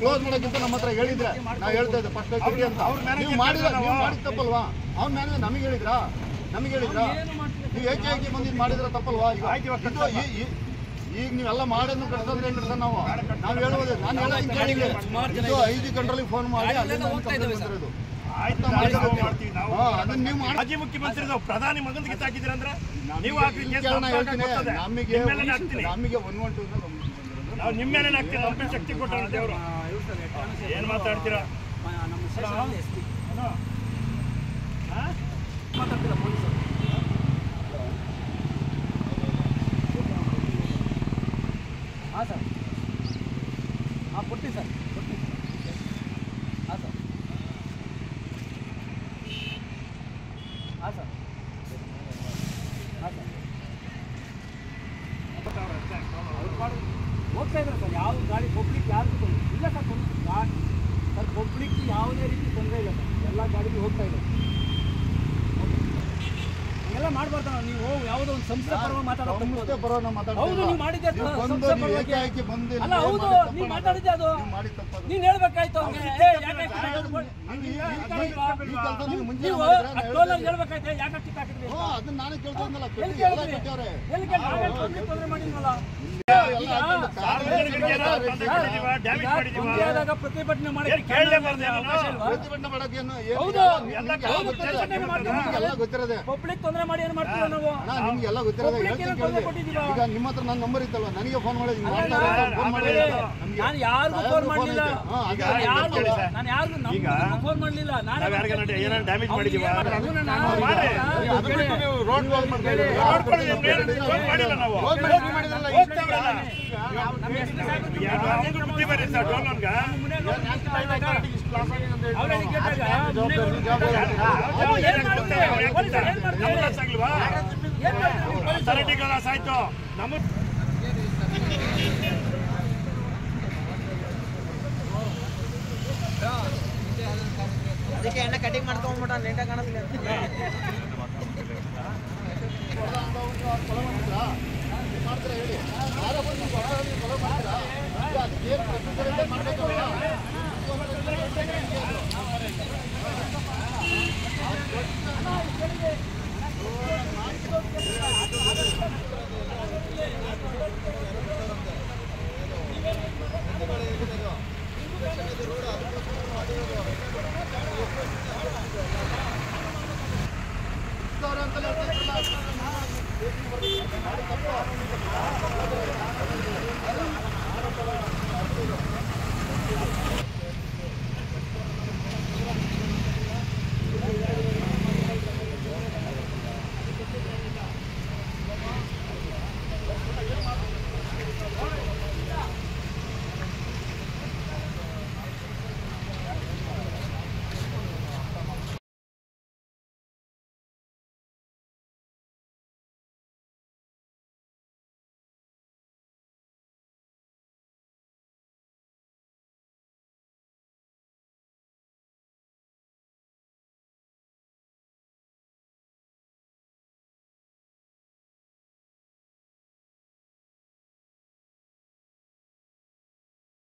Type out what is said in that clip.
Close ಮಾಡೋಕ್ಕಿಂತ ನಮ್ಮ ಹತ್ರ ಹೇಳಿದ್ರೆ ನಾವು ಹೇಳ್ತಾ ಇದ್ದೆ ಫಸ್ಟ್ ಕೊಡಿ ಅಂತ ನೀವು ಮಾಡಿದ ನೀವು ಮಾಡಿದ ತಪ್ಪಲ್ವಾ ಅವ್ನ ಮ್ಯಾನೇಜರ್ ನಮಗೆ ಹೇಳಿದ್ರಾ ನಮಗೆ ಹೇಳಿದ್ರಾ ನೀವು ಏಕೆ ಏಕೆ ಬಂದಿದ್ದು ಮಾಡಿದ್ರೆ ತಪ್ಪಲ್ವಾ ಈಗ ಇದು ಈ- ಈ- ಈಗ ನೀವೆಲ್ಲ ಮಾಡೋದು ಕಳ್ಸಂದ್ರೆ ಏನ್ರಿ ಸರ್ ನಾವು ನಾವು ಹೇಳುವುದು ನಾನು ಹೇಳೋದು ಕೇಳಿಲ್ಲ ಇದು ಐದು ಗಂಟೆಗೆ ಫೋನ್ ಮಾಡಿ ಅಲ್ಲಿಂದ ಕಂಪ್ಲೇಂಟ್ ಬಂದಿರೋದು ಆಯ್ತು ನಾವು ಮಾಡ್ತೀವಿ ನಾವು ಹಾ, ಅದನ್ನ ನೀವು ಮಾಡಿ ಮಾಜಿ ಮುಖ್ಯಮಂತ್ರಿ ನಾವು ಪ್ರಧಾನಿ ಮಗನಿಗೆ ಕಿತ್ತಾಕಿದ್ದೀರ ಅಂದ್ರೆ ನೀವು ಹಾಕಿ ಈ ಕೇಸ್ ಕಾರಣ ಹಾಕಿ ಹೇಳ್ತೀನಿ ಗೊತ್ತದೆ. ನಮಗೆ ನಿಮ್ಮ ಮೇಲೆನೇ ಹಾಕ್ತೀನಿ ನಮಗೆ ಒನ್ ಒನ್ ಟೂ ಬಂದಿರೋದು ನಾವು ನಿಮ್ಮ ಮೇಲೆ ಹಾಕ್ತೀವಿ ನಮ್ಮ ಶಕ್ತಿ ಕೊಟ್ಟರು ದೇವರು ಏನ್ ಮಾತಾಡ್ತೀರಾ ನಮ್ಮ ಸ್ಟೇಷನ್ ಎಸ್ ಪಿ ಹಾ? ಮಾತಾಡ್ತಿಲ್ಲ ಪೊಲೀಸರು ಹಾಂ ಸರ್ ಹಾಂ ಕೊಡ್ತೀವಿ ಸರ್ ಕೊಡ್ತೀವಿ ಹಾಂ ಸರ್ ಹಾಂ ಸರ್ ಹಾಂ ಸರ್ ಹೋಗ್ತಾ ಇದ್ದಾರೆ ಸರ್ ಯಾವ ಗಾಡಿ ಪಬ್ಲಿಕ್ ಯಾರಿಗೂ ತೊಂದರೆ ಇಲ್ಲ ಸರ್ ತೊಂದ್ರೆ ಗಾಡಿ ಸರ್ ಪಬ್ಲಿಕ್ ಯಾವುದೇ ರೀತಿ ತೊಂದರೆ ಇಲ್ಲ ಸರ್ ಎಲ್ಲ ಗಾಡಿಗೂ ಹೋಗ್ತಾ ಇದೆ ಎಲ್ಲ ಮಾಡಬಾರ್ದು ನೀವು ಯಾವುದೋ ಒಂದು ಸಂಸ್ಥೆ ಪರವಾಗಿ ಮಾತಾಡೋದು ಸಂಸ್ಥೆ ಬರೋಣ ಹೌದು ನೀವು ಮಾಡಿದ್ದೆ ಅದು ನೀವು ಬಂದು ಸಂಸ್ಥೆ ನೀವು ಪರವಾಗಿ. ಏಕಾಏಕಿ ಬಂದು ಅಲ್ಲ ನೀವು ಹೌದು ಮಾಡಿ ನೀವು ತಪ್ಪಲ್ಲ. ಮಾತಾಡಿದ್ದೆ ಅದು ನೀವು ಮಾಡಿ ತಪ್ಪದು. ನೀನ್ ಹೇಳ್ಬೇಕಾಯ್ತು ಅವ್ನಿಗೆ ಏ, ಯಾಕೆ ಟಿಕ್ ಹಾಕಿದ್ರಿ? ನೀವು ಈ- ಈ- ಈ ಕೆಲ್ಸ ನೀವು ಮುಂಚೆ ನೀವು ಮಾಡಿದ್ರೆ ನಾನು ಅಷ್ಟೊಂದು ಹೇಳ್ತೀನಿ. ಹೇಳ್ಬೇಕಾಯ್ತು ಯಾಕೆ ಟಿಕ್ ಹಾಕಿದ್ರಿ ಹ್ಞೂ, ಅದನ್ನ ನಾನೇ ಕೇಳ್ತಾ ಇದ್ನಲ್ಲ, ಎಲ್ಲಿ ಕೊಟ್ಟಿದ್ದು ಎಲ್ಲ ಕೇಳಿದ್ರಿ? ಕೊಟ್ಟವ್ರೆ. ಎಲ್ಲಿ ಕೇಳಿ ನಾವೇ ಪಬ್ಲಿಕ್ ತೊಂದರೆ ಮಾಡಿದ್ವಲ್ಲ ಎಲ್ಲ ಹಾಕೊಂಡು ಸಾರ್ವಜನಿಕರಿಗೆ ಏನಾದ್ರು ತೊಂದ್ರೆ ಕೊಟ್ಟಿದ್ದೀವಾ? ಡ್ಯಾಮೇಜ್ ಮಾಡಿದ್ದೀವಾ? ತೊಂದರೆ ಆದಾಗ ಪ್ರತಿಭಟನೆ ಮಾಡಿ ಏನ್ ಕೇಳಲೇಬಾರ್ದು ಏನೋ? ಪ್ರತಿಭಟನೆ ಮಾಡಕ್ಕೆ ಏನು ಏನು ಹೌದು. ನಿಮ್ಗೆ ಎಲ್ಲ ಎಲ್ಲ ಗೊತ್ತಿದೆ. ಪ್ರತಿಭಟನೆ ಮಾಡ್ತೀವಿ. ನಿಮ್ಗೆಲ್ಲ ಗೊತ್ತಿರೋದೆ ಪಬ್ಲಿಕ್ ತೊಂದರೆ ಮಾಡಿ ಏನು ಮಾಡ್ತೀವಿ ನಾವು ಅಣ್ಣ ನಿಮ್ಗೆಲ್ಲ ಗೊತ್ತಿರೋದೆ Public ಹೇಳ್ತೀನಿ ಏನೋ ತೊಂದ್ರೆ ಕೇಳಿ. ಕೊಟ್ಟಿದ್ದೀರಾ? ಈಗ ನಿಮ್ಮ ಹತ್ರ ನನ್ನ ನಂಬರ್ ಇತ್ತಲ್ವ ನನಗೆ ಫೋನ್ ಮಾಡಿ ಹಿಂಗ್ ಅಲ್ಲ, ಮಾಡ್ತಾರೆ ಅಂತ ಫೋನ್ ಮಾಡಿ ಆಮೇಲೆ ನಮ್ಗೆ ನಾನು ಯಾರಿಗೂ ಸಾಹೇಬ್ರು ಫೋನ್ ಫೋನ್ ಮಾಡಲಿಲ್ಲ ಐತೆ. ಹಾ, ಅದೇ ಈಗ ಅದೇ ಯಾರಿಗೂ ಕೇಳಿ ಸರ್. ನಾನು ಯಾರಿಗೂ ಈಗ ನಮ್ಗೂ ಫೋನ್ ಮಾಡಲಿಲ್ಲ ನಾನು ನಾವ್ ಯಾರಿಗಾನ ಏನಾದ್ರು ಡ್ಯಾಮೇಜ್ ಮಾಡಿದೀವಾ? ಮಾಡಿ ಅದು ಬಿಟ್ಟು ನೀವು ರೋಡ್ ಕ್ಲೋಸ್ ಮಾಡ್ತಾ ಇದ್ದೀರಿ. ನೋಡ್ಕೊಳ್ಳಿ, ನೀವು ಏನು ಫೋನ್ ಮಾಡಿಲ್ಲ ನಾವು. ರೋಡ್ ಕ್ಲೋಸ್ ಮಾಡಿದ್ರಲ್ಲ, ಈ ಹೋಗ್ತಾವ್ರಲ್ಲ. ನಮ್ಮ ಎಸ್ ಪಿ ಸಾಹೇಬ್ರು ಯಾರು ಅವ್ನಿಗೆ ಬುದ್ಧಿ ಬರೀ ಸರ್ ಡೋಲನ್ಗ ಅವ್ರಿಗೆ ಕೇಳಿದಾಗ ಜವಾಬ್ದಾರಿ, ಜವಾಬ್ದಾರಿ. ಅವ್ರು ಏನ್ ಮಾಡ್ತಾರೆ? ಪೊಲೀಸರು ಏನ್ ಮಾಡ್ತಾರೆ? ನಮ್ಮ ಲಾಸ್ ಆಗ್ಲಿವಾ ಏನ್ ಮಾಡ್ತಾರೆ ನೀವು ಪೊಲೀಸರು? ಅಥಾರಿಟಿಗಳ ಲಾಸ್ ಆಯ್ತು ನಮ್ಮ ಅದಕ್ಕೆ ಎಣ್ಣೆ ಕಟಿಂಗ್ ಮಾಡ್ಕೊಂಡ್ಬಿಟ್ಟ ನೀಟಾಗಿ ಕಾಣಿಸ್ಲಿ ಅಂತ ಮಾಡ್ತೀರಾ ಹೇಳಿ ಯಾರೋ ಬಂದು ಕೊಲೆ ಮಾಡ್ತೀರಾ? ಈಗ ಅದಕ್ಕೆ ಏನು ಪ್ರೊಸೀಜರ್ ಇದೆ